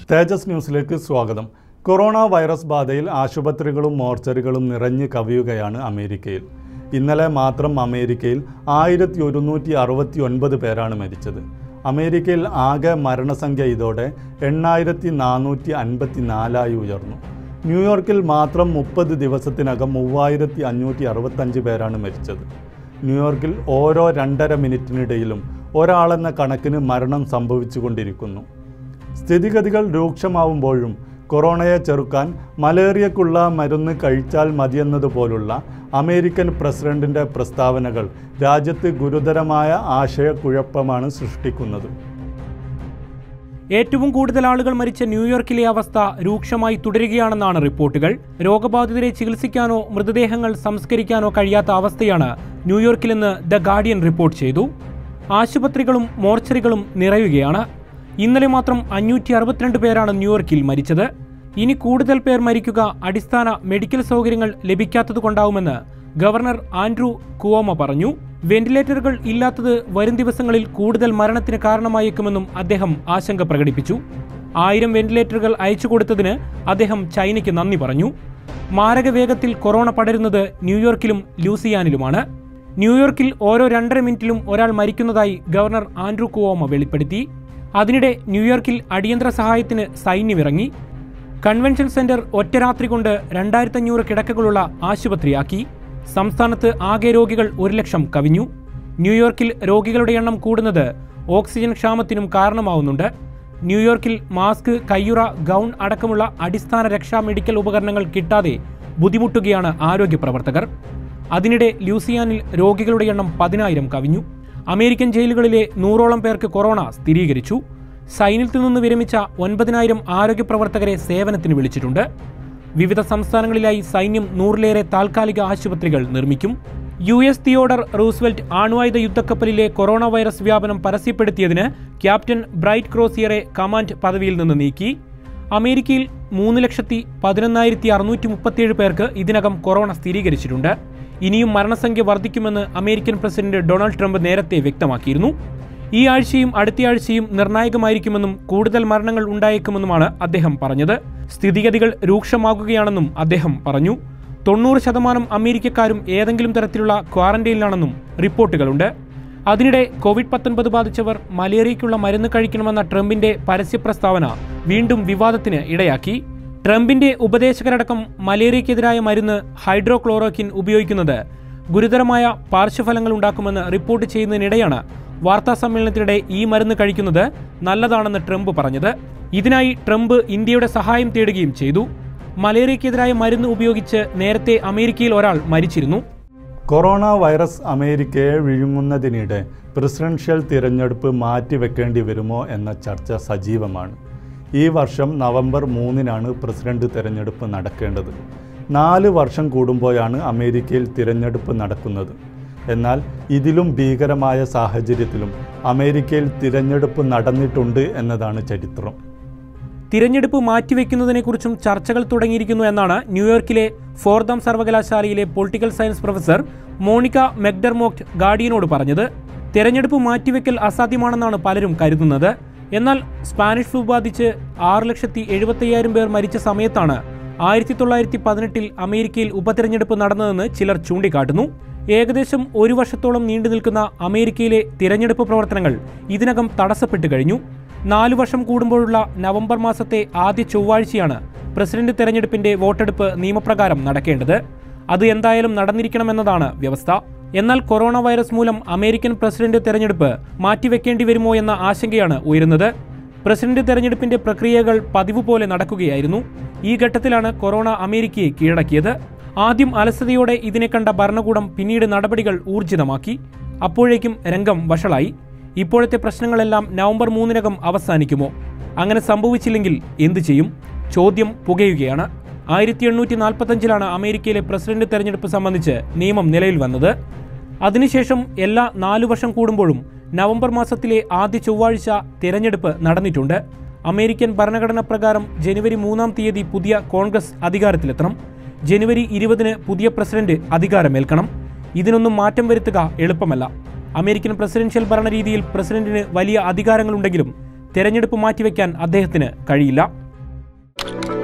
തേജസ് ന്യൂസിലേക്ക് സ്വാഗതം corona virus ബാധയിൽ ആശുപത്രികളും മോർച്ചറികളും നിറഞ്ഞു കവിയുകയാണ് അമേരിക്കയിൽ ഇന്നലെ മാത്രം അമേരിക്കയിൽ ആയിരത്തി ഒരുന്നൂറ്റി അറുപത്തി ഒൻപത് പേരാണ് മരിച്ചത് അമേരിക്കയിൽ ആകെ മരണസംഖ്യ ഇതോടെ എണ്ണായിരത്തി നാനൂറ്റി അൻപത്തി നാലായി ഉയർന്നു ന്യൂയോർക്കിൽ മാത്രം മുപ്പത് ദിവസത്തിനകം മൂവായിരത്തി അഞ്ഞൂറ്റി അറുപത്തഞ്ച് പേരാണ് മരിച്ചത് ന്യൂയോർക്കിൽ ഓരോ രണ്ടര മിനിറ്റിനിടയിലും ഒരാളെന്ന കണക്കിന് മരണം സംഭവിച്ചുകൊണ്ടിരിക്കുന്നു സ്ഥിതിഗതികൾ രൂക്ഷമാവുമ്പോഴും കൊറോണയെ ചെറുക്കാൻ മലേറിയക്കുള്ള മരുന്ന് കഴിച്ചാൽ മതിയെന്നതുപോലുള്ള അമേരിക്കൻ പ്രസിഡന്റിൻ്റെ പ്രസ്താവനകൾ രാജ്യത്ത് ഗുരുതരമായ ആശയക്കുഴപ്പമാണ് സൃഷ്ടിക്കുന്നത് ഏറ്റവും കൂടുതൽ ആളുകൾ മരിച്ച ന്യൂയോർക്കിലെ അവസ്ഥ രൂക്ഷമായി തുടരുകയാണെന്നാണ് റിപ്പോർട്ടുകൾ രോഗബാധിതരെ ചികിത്സിക്കാനോ മൃതദേഹങ്ങൾ സംസ്കരിക്കാനോ കഴിയാത്ത അവസ്ഥയാണ് ന്യൂയോർക്കിലെന്ന് ദ ഗാർഡിയൻ റിപ്പോർട്ട് ചെയ്തു ആശുപത്രികളും മോർച്ചറികളും നിറയുകയാണ് ഇന്നലെ മാത്രം അഞ്ഞൂറ്റി അറുപത്തിരണ്ട് പേരാണ് ന്യൂയോർക്കിൽ മരിച്ചത് ഇനി കൂടുതൽ പേർ മരിക്കുക അടിസ്ഥാന മെഡിക്കൽ സൗകര്യങ്ങൾ ലഭിക്കാത്തതുകൊണ്ടാവുമെന്ന് ഗവർണർ ആൻഡ്രൂ കുവോമ പറഞ്ഞു വെന്റിലേറ്ററുകൾ ഇല്ലാത്തത് വരും ദിവസങ്ങളിൽ കൂടുതൽ മരണത്തിന് കാരണമായേക്കുമെന്നും അദ്ദേഹം ആശങ്ക പ്രകടിപ്പിച്ചു ആയിരം വെന്റിലേറ്ററുകൾ അയച്ചു കൊടുത്തതിന് അദ്ദേഹം ചൈനയ്ക്ക് നന്ദി പറഞ്ഞു മാരക വേഗത്തിൽ കൊറോണ പടരുന്നത് ന്യൂയോർക്കിലും ലൂസിയാനിലുമാണ് ന്യൂയോർക്കിൽ ഓരോ രണ്ടര മിനിറ്റിലും ഒരാൾ മരിക്കുന്നതായി ഗവർണർ ആൻഡ്രൂ കുവോമ വെളിപ്പെടുത്തി അതിനിടെ ന്യൂയോർക്കിൽ അടിയന്തര സഹായത്തിന് സൈന്യമിറങ്ങി കൺവെൻഷൻ സെന്റർ ഒറ്റ രാത്രി കൊണ്ട് രണ്ടായിരത്തി അഞ്ഞൂറ് കിടക്കകളുള്ള ആശുപത്രിയാക്കി സംസ്ഥാനത്ത് ആകെ രോഗികൾ ഒരു ലക്ഷം കവിഞ്ഞു ന്യൂയോർക്കിൽ രോഗികളുടെ എണ്ണം കൂടുന്നത് ഓക്സിജൻ ക്ഷാമത്തിനും കാരണമാവുന്നുണ്ട് ന്യൂയോർക്കിൽ മാസ്ക് കയ്യുറ ഗൗൺ അടക്കമുള്ള അടിസ്ഥാന രക്ഷാ മെഡിക്കൽ ഉപകരണങ്ങൾ കിട്ടാതെ ബുദ്ധിമുട്ടുകയാണ് ആരോഗ്യ പ്രവർത്തകർ അതിനിടെ ലൂസിയാനിൽ രോഗികളുടെ എണ്ണം പതിനായിരം കവിഞ്ഞു അമേരിക്കൻ ജയിലുകളിലെ നൂറോളം പേർക്ക് കൊറോണ സ്ഥിരീകരിച്ചു സൈന്യത്തിൽ നിന്ന് വിരമിച്ച ഒൻപതിനായിരം ആരോഗ്യ പ്രവർത്തകരെ സേവനത്തിന് വിളിച്ചിട്ടുണ്ട് വിവിധ സംസ്ഥാനങ്ങളിലായി സൈന്യം നൂറിലേറെ താൽക്കാലിക ആശുപത്രികൾ നിർമ്മിക്കും യു എസ് തിയോഡർ റൂസ്വെൽറ്റ് ആണവായുധ യുദ്ധക്കപ്പലിലെ കൊറോണ വൈറസ് വ്യാപനം പരസ്യപ്പെടുത്തിയതിന് ക്യാപ്റ്റൻ ബ്രൈറ്റ് ക്രോസിയറെ കമാൻഡ് പദവിയിൽ നിന്ന് നീക്കി അമേരിക്കയിൽ മൂന്ന് ലക്ഷത്തി പതിനൊന്നായിരത്തി അറുന്നൂറ്റി മുപ്പത്തിയേഴ് പേർക്ക് ഇതിനകം കൊറോണ സ്ഥിരീകരിച്ചിട്ടുണ്ട് ഇനിയും മരണസംഖ്യ വർദ്ധിക്കുമെന്ന് അമേരിക്കൻ പ്രസിഡന്റ് ഡൊണാൾഡ് ട്രംപ് നേരത്തെ വ്യക്തമാക്കിയിരുന്നു ഈ ആഴ്ചയും അടുത്തയാഴ്ചയും നിർണായകമായിരിക്കുമെന്നും കൂടുതൽ മരണങ്ങൾ ഉണ്ടായേക്കുമെന്നുമാണ് അദ്ദേഹം പറഞ്ഞത് സ്ഥിതിഗതികൾ രൂക്ഷമാകുകയാണെന്നും അദ്ദേഹം പറഞ്ഞു തൊണ്ണൂറ് ശതമാനം അമേരിക്കക്കാരും ഏതെങ്കിലും തരത്തിലുള്ള ക്വാറന്റൈനിലാണെന്നും റിപ്പോർട്ടുകളുണ്ട് അതിനിടെ കോവിഡ് പത്തൊൻപത് ബാധിച്ചവർ മലേറിയയ്ക്കുള്ള മരുന്ന് കഴിക്കണമെന്ന ട്രംപിന്റെ പരസ്യ പ്രസ്താവന വീണ്ടും വിവാദത്തിന് ഇടയാക്കി ട്രംപിന്റെ ഉപദേശകരടക്കം മലേറിയയ്ക്കെതിരായ മരുന്ന് ഹൈഡ്രോക്ലോറോക്കിൻ ഉപയോഗിക്കുന്നത് ഗുരുതരമായ പാർശ്വഫലങ്ങൾ ഉണ്ടാക്കുമെന്ന് റിപ്പോർട്ട് ചെയ്യുന്നതിനിടെയാണ് വാർത്താ സമ്മേളനത്തിനിടെ ഈ മരുന്ന് കഴിക്കുന്നത് നല്ലതാണെന്ന് ട്രംപ് പറഞ്ഞത് ഇതിനായി ട്രംപ് ഇന്ത്യയുടെ സഹായം തേടുകയും ചെയ്തു മലേറിയയ്ക്കെതിരായ മരുന്ന് ഉപയോഗിച്ച് നേരത്തെ അമേരിക്കയിൽ ഒരാൾ മരിച്ചിരുന്നു കൊറോണ വൈറസ് അമേരിക്കയെ വിഴുങ്ങുന്നതിനിടെ പ്രസിഡൻഷ്യൽ തിരഞ്ഞെടുപ്പ് മാറ്റിവെക്കേണ്ടി വരുമോ എന്ന ചർച്ച സജീവമാണ് ഈ വർഷം നവംബർ മൂന്നിനാണ് പ്രസിഡന്റ് തിരഞ്ഞെടുപ്പ് നടക്കേണ്ടത് നാല് വർഷം കൂടുമ്പോഴാണ് അമേരിക്കയിൽ തിരഞ്ഞെടുപ്പ് നടക്കുന്നത് എന്നാൽ ഇതിലും ഭീകരമായ സാഹചര്യത്തിലും അമേരിക്കയിൽ തിരഞ്ഞെടുപ്പ് നടന്നിട്ടുണ്ട് എന്നതാണ് ചരിത്രം തിരഞ്ഞെടുപ്പ് മാറ്റിവെക്കുന്നതിനെക്കുറിച്ചും ചർച്ചകൾ തുടങ്ങിയിരിക്കുന്നു എന്നാണ് ന്യൂയോർക്കിലെ ഫോർദം സർവകലാശാലയിലെ political science professor Monica McDermott ഗാർഡിയനോട് പറഞ്ഞത് തിരഞ്ഞെടുപ്പ് മാറ്റിവെക്കൽ അസാധ്യമാണെന്നാണ് പലരും കരുതുന്നത് എന്നാൽ സ്പാനിഷ് ഫ്ലൂ ബാധിച്ച് ആറ് ലക്ഷത്തി എഴുപത്തയ്യായിരം പേർ മരിച്ച സമയത്താണ് ആയിരത്തി തൊള്ളായിരത്തി പതിനെട്ടിൽ അമേരിക്കയിൽ ഉപതെരഞ്ഞെടുപ്പ് നടന്നതെന്ന് ചിലർ ചൂണ്ടിക്കാട്ടുന്നു ഏകദേശം ഒരു വർഷത്തോളം നീണ്ടു നിൽക്കുന്ന അമേരിക്കയിലെ തിരഞ്ഞെടുപ്പ് പ്രവർത്തനങ്ങൾ ഇതിനകം തടസ്സപ്പെട്ടു കഴിഞ്ഞു നാലു വർഷം കൂടുമ്പോഴുള്ള നവംബർ മാസത്തെ ആദ്യ ചൊവ്വാഴ്ചയാണ് പ്രസിഡന്റ് തെരഞ്ഞെടുപ്പിന്റെ വോട്ടെടുപ്പ് നിയമപ്രകാരം നടക്കേണ്ടത് അത് എന്തായാലും നടന്നിരിക്കണമെന്നതാണ് വ്യവസ്ഥ എന്നാൽ കൊറോണ വൈറസ് മൂലം അമേരിക്കൻ പ്രസിഡന്റ് തെരഞ്ഞെടുപ്പ് മാറ്റിവെക്കേണ്ടി വരുമോ എന്ന ആശങ്കയാണ് ഉയരുന്നത് പ്രസിഡന്റ് തെരഞ്ഞെടുപ്പിന്റെ പ്രക്രിയകൾ പതിവ് പോലെ നടക്കുകയായിരുന്നു ഈ ഘട്ടത്തിലാണ് കൊറോണ അമേരിക്കയെ കീഴടക്കിയത് ആദ്യം അലസതയോടെ ഇതിനെ കണ്ട ഭരണകൂടം പിന്നീട് നടപടികൾ ഊർജിതമാക്കി അപ്പോഴേക്കും രംഗം വഷളായി ഇപ്പോഴത്തെ പ്രശ്നങ്ങളെല്ലാം നവംബർ മൂന്നിനകം അവസാനിക്കുമോ അങ്ങനെ സംഭവിച്ചില്ലെങ്കിൽ എന്തു ചെയ്യും ചോദ്യം പുകയുകയാണ് ആയിരത്തി എണ്ണൂറ്റി നാൽപ്പത്തഞ്ചിലാണ് അമേരിക്കയിലെ പ്രസിഡന്റ് തെരഞ്ഞെടുപ്പ് സംബന്ധിച്ച് നിയമം നിലയിൽ വന്നത് അതിനുശേഷം എല്ലാ നാലു വർഷം കൂടുമ്പോഴും നവംബർ മാസത്തിലെ ആദ്യ ചൊവ്വാഴ്ച തിരഞ്ഞെടുപ്പ് നടന്നിട്ടുണ്ട് അമേരിക്കൻ ഭരണഘടന പ്രകാരം ജനുവരി മൂന്നാം തീയതി പുതിയ കോൺഗ്രസ് അധികാരത്തിലെത്തണം ജനുവരി ഇരുപതിന് പുതിയ പ്രസിഡന്റ് അധികാരമേൽക്കണം ഇതിനൊന്നും മാറ്റം വരുത്തുക എളുപ്പമല്ല അമേരിക്കൻ പ്രസിഡൻഷ്യൽ ഭരണരീതിയിൽ പ്രസിഡന്റിന് വലിയ അധികാരങ്ങളുണ്ടെങ്കിലും തെരഞ്ഞെടുപ്പ് മാറ്റിവെക്കാൻ അദ്ദേഹത്തിന് കഴിയില്ല